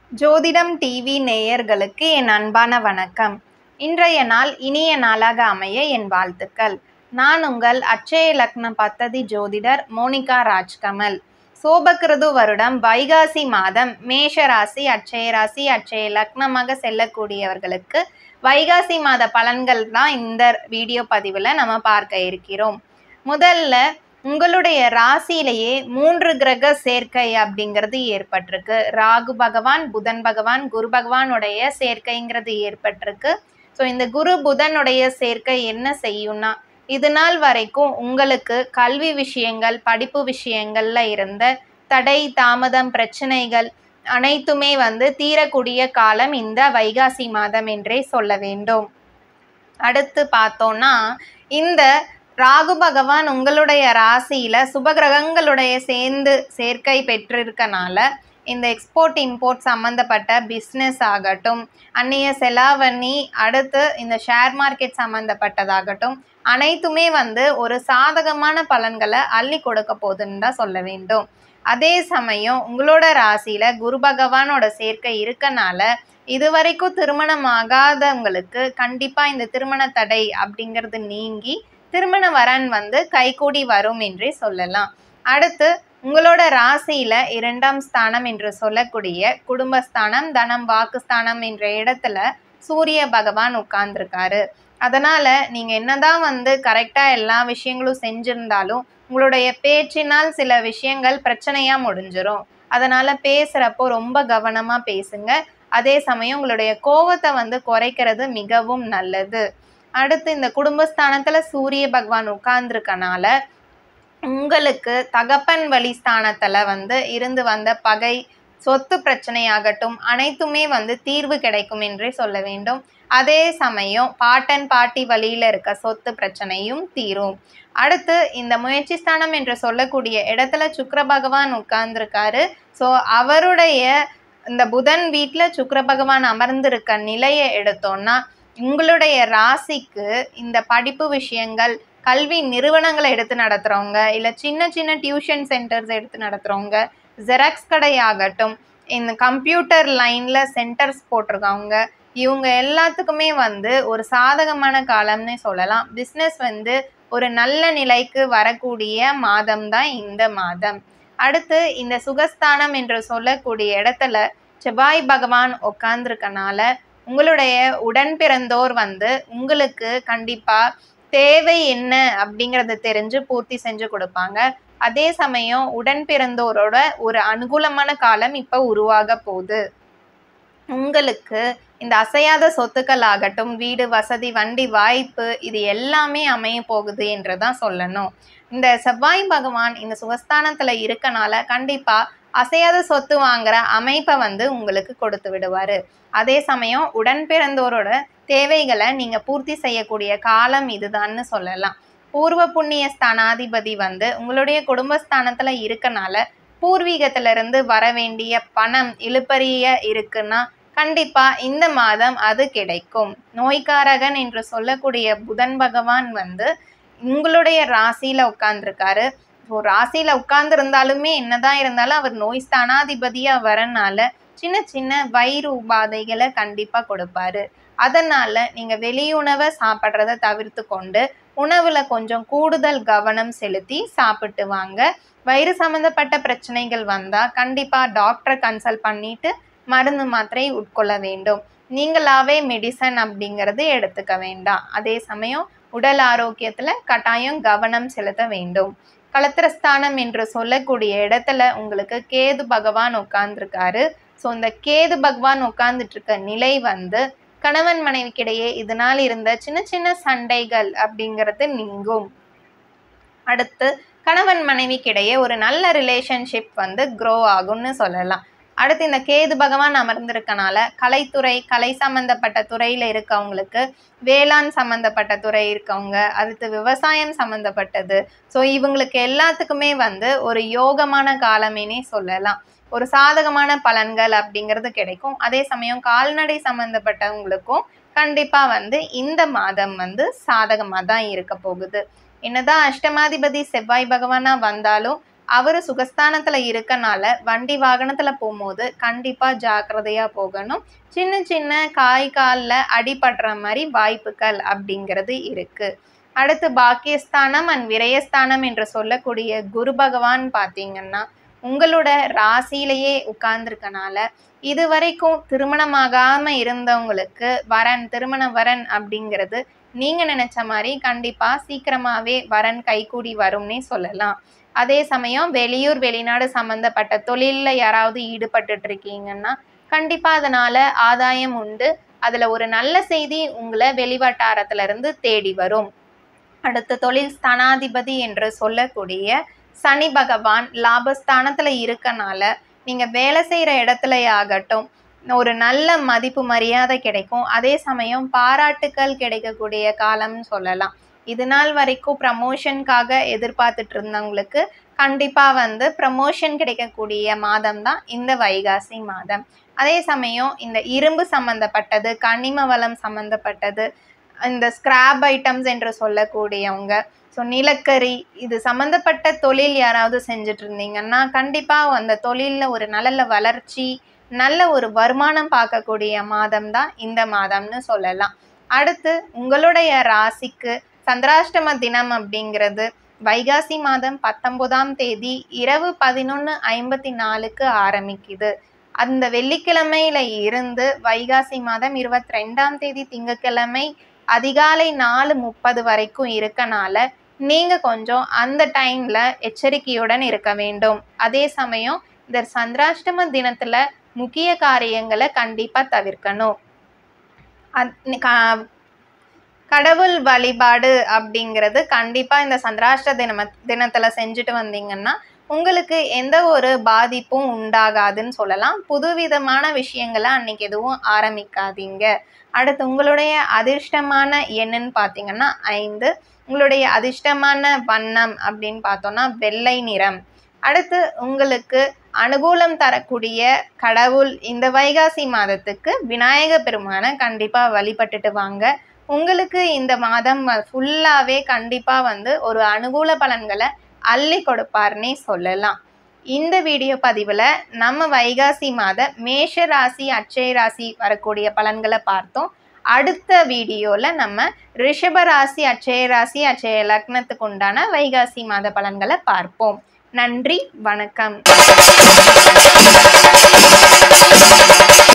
ஜோதிடம் டிவி நேயர்களுக்கு என் அன்பான வணக்கம் இன்றைய நாள் இனிய நாளாக அமைய என் வாழ்த்துக்கள் நான் உங்கள் அட்சய லக்ன பத்ததி ஜோதிடர் மோனிகா ராஜ்கமல் சோபகிருது வருடம் வைகாசி மாதம் மேஷ ராசி அட்சய ராசி அட்சய லக்னமாக செல்லக்கூடியவர்களுக்கு வைகாசி மாத பலன்கள் தான் இந்த வீடியோ பதிவில் நம்ம பார்க்க இருக்கிறோம் முதல்ல உங்களுடைய ராசியிலேயே மூன்று கிரக சேர்க்கை அப்படிங்கிறது ஏற்பட்டிருக்கு ராகு பகவான் புதன் பகவான் குரு பகவானுடைய சேர்க்கைங்கிறது ஏற்பட்டிருக்கு ஸோ இந்த குரு புதனுடைய சேர்க்கை என்ன செய்யும்னா இது நாள் வரைக்கும் உங்களுக்கு கல்வி விஷயங்கள் படிப்பு விஷயங்கள்ல இருந்த தடை தாமதம் பிரச்சனைகள் அனைத்துமே வந்து தீரக்கூடிய காலம் இந்த வைகாசி மாதம் என்றே சொல்ல வேண்டும் அடுத்து பார்த்தோம்னா இந்த ராகு பகவான் உங்களுடைய ராசியில சுபகிரகங்களுடைய சேர்ந்து சேர்க்கை பெற்றிருக்கனால இந்த எக்ஸ்போர்ட் இம்போர்ட் சம்மந்தப்பட்ட பிஸ்னஸ் ஆகட்டும் அந்நிய செலாவணி அடுத்து இந்த ஷேர் மார்க்கெட் சம்மந்தப்பட்டதாகட்டும் அனைத்துமே வந்து ஒரு சாதகமான பலன்களை அள்ளி கொடுக்க போகுதுன்னு தான் சொல்ல வேண்டும் அதே சமயம் உங்களோட ராசியில குரு பகவானோட சேர்க்கை இருக்கனால இதுவரைக்கும் திருமணம் ஆகாதவங்களுக்கு கண்டிப்பா இந்த திருமண தடை அப்படிங்கிறது நீங்கி திருமண வரன் வந்து கைகூடி வரும் என்றே சொல்லலாம் அடுத்து உங்களோட ராசியில இரண்டாம் ஸ்தானம் என்று சொல்லக்கூடிய குடும்பஸ்தானம் தனம் வாக்குஸ்தானம் என்ற இடத்துல சூரிய பகவான் உட்கார்ந்துருக்காரு அதனால நீங்க என்னதான் வந்து கரெக்டா எல்லா விஷயங்களும் செஞ்சிருந்தாலும் உங்களுடைய பேச்சினால் சில விஷயங்கள் பிரச்சனையா முடிஞ்சிரும் அதனால பேசுறப்போ ரொம்ப கவனமா பேசுங்க அதே சமயம் உங்களுடைய கோவத்தை வந்து குறைக்கிறது மிகவும் நல்லது அடுத்து இந்த குடும்பஸ்தானத்துல சூரிய பகவான் உட்கார்ந்துருக்கனால உங்களுக்கு தகப்பன் வழி ஸ்தானத்துல வந்து இருந்து வந்த பகை சொத்து பிரச்சனையாகட்டும் அனைத்துமே வந்து தீர்வு கிடைக்கும் என்றே சொல்ல வேண்டும் அதே சமயம் பாட்டன் பாட்டி வழியில இருக்க சொத்து பிரச்சனையும் தீரும் அடுத்து இந்த முயற்சி ஸ்தானம் என்று சொல்லக்கூடிய இடத்துல சுக்கர பகவான் உட்கார்ந்துருக்காரு ஸோ அவருடைய இந்த புதன் வீட்டில் சுக்கர பகவான் அமர்ந்திருக்க நிலையை எடுத்தோம்னா உங்களுடைய ராசிக்கு இந்த படிப்பு விஷயங்கள் கல்வி நிறுவனங்களை எடுத்து நடத்துகிறவங்க இல்லை சின்ன சின்ன டியூஷன் சென்டர்ஸ் எடுத்து நடத்துகிறவங்க ஜெராக்ஸ் கடையாகட்டும் இந்த கம்ப்யூட்டர் லைனில் சென்டர்ஸ் போட்டிருக்கவங்க இவங்க எல்லாத்துக்குமே வந்து ஒரு சாதகமான காலம்னே சொல்லலாம் பிஸ்னஸ் வந்து ஒரு நல்ல நிலைக்கு வரக்கூடிய மாதம் தான் இந்த மாதம் அடுத்து இந்த சுகஸ்தானம் என்று சொல்லக்கூடிய இடத்துல செவ்வாய் பகவான் உட்கார்ந்துருக்கனால உங்களுடைய உடன் பிறந்தோர் வந்து உங்களுக்கு கண்டிப்பாக தேவை என்ன அப்படிங்கிறத தெரிஞ்சு பூர்த்தி செஞ்சு கொடுப்பாங்க அதே சமயம் உடன் பிறந்தோரோட ஒரு அனுகூலமான காலம் இப்போ உருவாக போகுது உங்களுக்கு இந்த அசையாத சொத்துக்கள் ஆகட்டும் வீடு வசதி வண்டி வாய்ப்பு இது எல்லாமே அமைய போகுது என்று தான் சொல்லணும் இந்த செவ்வாய் பகவான் இந்த சுகஸ்தானத்தில் இருக்கனால கண்டிப்பாக அசையாத சொத்து வாங்குற அமைப்பை வந்து உங்களுக்கு கொடுத்து விடுவார் அதே சமயம் உடன் பிறந்தோரோட தேவைகளை நீங்கள் பூர்த்தி செய்யக்கூடிய காலம் இதுதான்னு சொல்லலாம் பூர்வ புண்ணிய ஸ்தானாதிபதி வந்து உங்களுடைய குடும்பஸ்தானத்தில் இருக்கனால பூர்வீகத்திலிருந்து வர வேண்டிய பணம் இழுப்பறிய இருக்குன்னா கண்டிப்பா இந்த மாதம் அது கிடைக்கும் நோய்காரகன் என்று சொல்லக்கூடிய புதன் பகவான் வந்து உங்களுடைய ராசியில உட்கார்ந்துருக்காரு இப்போ ராசியில உட்கார்ந்து இருந்தாலுமே என்னதான் இருந்தாலும் அவர் நோய் ஸ்தானாதிபதியா வரனால சின்ன சின்ன வயிறு உபாதைகளை கண்டிப்பா கொடுப்பாரு அதனால நீங்க வெளியுணவை சாப்பிட்றத தவிர்த்து கொண்டு உணவுல கொஞ்சம் கூடுதல் கவனம் செலுத்தி சாப்பிட்டு வாங்க வயிறு சம்மந்தப்பட்ட பிரச்சனைகள் வந்தா கண்டிப்பா டாக்டரை கன்சல்ட் பண்ணிட்டு மருந்து மாத்திரை உட்கொள்ள வேண்டும் நீங்களாவே மெடிசன் அப்படிங்கிறது எடுத்துக்க வேண்டாம் அதே சமயம் உடல் ஆரோக்கியத்துல கட்டாயம் கவனம் செலுத்த வேண்டும் கலத்திரஸ்தானம் என்று சொல்லக்கூடிய இடத்துல உங்களுக்கு கேது பகவான் உட்கார்ந்துருக்காரு ஸோ இந்த கேது பகவான் உட்கார்ந்துட்டு இருக்க நிலை வந்து கணவன் மனைவிக்கிடையே இதனால் இருந்த சின்ன சின்ன சண்டைகள் அப்படிங்கிறது நீங்கும் அடுத்து கணவன் மனைவிக்கிடையே ஒரு நல்ல ரிலேஷன்ஷிப் வந்து க்ரோ ஆகும்னு சொல்லலாம் அடுத்து இந்த கேது பகவான் அமர்ந்திருக்கனால கலைத்துறை கலை சம்பந்தப்பட்ட துறையில் இருக்கவங்களுக்கு வேளாண் சம்பந்தப்பட்ட துறை இருக்கவங்க அடுத்து விவசாயம் சம்பந்தப்பட்டது ஸோ இவங்களுக்கு எல்லாத்துக்குமே வந்து ஒரு யோகமான காலமேனே சொல்லலாம் ஒரு சாதகமான பலன்கள் அப்படிங்கிறது கிடைக்கும் அதே சமயம் கால்நடை சம்பந்தப்பட்டவங்களுக்கும் கண்டிப்பாக வந்து இந்த மாதம் வந்து சாதகமாக தான் இருக்க போகுது என்னதான் அஷ்டமாதிபதி செவ்வாய் பகவானா வந்தாலும் அவர் சுகஸ்தானத்தில் இருக்கனால வண்டி வாகனத்தில் போகும்போது கண்டிப்பாக ஜாக்கிரதையாக போகணும் சின்ன சின்ன காய் காலில் அடிபடுற மாதிரி வாய்ப்புகள் அப்படிங்கிறது இருக்குது அடுத்து பாக்கியஸ்தானம் அண்ட் விரயஸ்தானம் என்று சொல்லக்கூடிய குரு பகவான் பார்த்தீங்கன்னா உங்களோட ராசியிலேயே உட்கார்ந்துருக்கனால இது வரைக்கும் திருமணமாகாம இருந்தவங்களுக்கு வரன் திருமண வரன் அப்படிங்கிறது நீங்க நினைச்ச மாதிரி கண்டிப்பா சீக்கிரமாவே வரன் கைகூடி வரும்னே சொல்லலாம் அதே சமயம் வெளியூர் வெளிநாடு சம்பந்தப்பட்ட தொழில்ல யாராவது ஈடுபட்டுட்டு இருக்கீங்கன்னா கண்டிப்பா அதனால ஆதாயம் உண்டு அதுல ஒரு நல்ல செய்தி உங்களை வெளிவட்டாரத்துல இருந்து தேடி வரும் அடுத்து தொழில் ஸ்தானாதிபதி என்று சொல்லக்கூடிய சனி பகவான் லாபஸ்தானத்துல இருக்கனால நீங்க வேலை செய்யற இடத்துல ஆகட்டும் ஒரு நல்ல மதிப்பு மரியாதை கிடைக்கும் அதே சமயம் பாராட்டுக்கள் கிடைக்கக்கூடிய காலம்னு சொல்லலாம் இது நாள் வரைக்கும் ப்ரமோஷனுக்காக எதிர்பார்த்துட்டு இருந்தவங்களுக்கு கண்டிப்பாக வந்து ப்ரமோஷன் கிடைக்கக்கூடிய மாதம் தான் இந்த வைகாசி மாதம் அதே சமயம் இந்த இரும்பு சம்மந்தப்பட்டது கனிம வளம் சம்மந்தப்பட்டது இந்த ஸ்கிராப் ஐட்டம்ஸ் என்று சொல்லக்கூடியவங்க ஸோ நிலக்கரி இது சம்மந்தப்பட்ட தொழில் யாராவது செஞ்சுட்டு இருந்தீங்கன்னா கண்டிப்பாக அந்த தொழிலில் ஒரு நல்ல வளர்ச்சி நல்ல ஒரு வருமானம் பார்க்கக்கூடிய மாதம் தான் இந்த மாதம்னு சொல்லலாம் அடுத்து உங்களுடைய ராசிக்கு சந்திராஷ்டம தினம் அப்படிங்கிறது வைகாசி மாதம் பத்தொன்பதாம் தேதி இரவு பதினொன்று ஐம்பத்தி நாலுக்கு ஆரம்பிக்குது அந்த வெள்ளிக்கிழமையில இருந்து வைகாசி மாதம் இருபத்தி ரெண்டாம் தேதி திங்கக்கிழமை அதிகாலை நாலு முப்பது வரைக்கும் இருக்கனால நீங்க கொஞ்சம் அந்த டைம்ல எச்சரிக்கையுடன் இருக்க வேண்டும் அதே சமயம் இந்த சந்திராஷ்டம தினத்துல முக்கிய காரியங்களை கண்டிப்பா தவிர்க்கணும் அத்- க- கடவுள் வழிபாடு அப்படிங்கிறது கண்டிப்பா இந்த சந்திராஷ்ட தினம தினத்துல செஞ்சுட்டு வந்தீங்கன்னா உங்களுக்கு எந்த ஒரு பாதிப்பும் உண்டாகாதுன்னு சொல்லலாம் புதுவிதமான விஷயங்களை அன்னைக்கு எதுவும் ஆரம்பிக்காதீங்க அடுத்து உங்களுடைய அதிர்ஷ்டமான எண்ணுன்னு பார்த்தீங்கன்னா ஐந்து உங்களுடைய அதிர்ஷ்டமான வண்ணம் அப்படின்னு பார்த்தோம்னா வெள்ளை நிறம் அடுத்து உங்களுக்கு அனுகூலம் தரக்கூடிய கடவுள் இந்த வைகாசி மாதத்துக்கு விநாயக பெருமானை கண்டிப்பாக வழிபட்டுட்டு வாங்க உங்களுக்கு இந்த மாதம் ஃபுல்லாகவே கண்டிப்பாக வந்து ஒரு அனுகூல பலன்களை அள்ளி கொடுப்பார்னே சொல்லலாம் இந்த வீடியோ பதிவில் நம்ம வைகாசி மாத மேஷ ராசி அட்சய ராசி வரக்கூடிய பலன்களை பார்த்தோம் அடுத்த வீடியோவில் நம்ம ரிஷப ராசி அட்சய ராசி அட்சய லக்னத்துக்கு உண்டான வைகாசி மாத பலன்களை பார்ப்போம் நன்றி வணக்கம்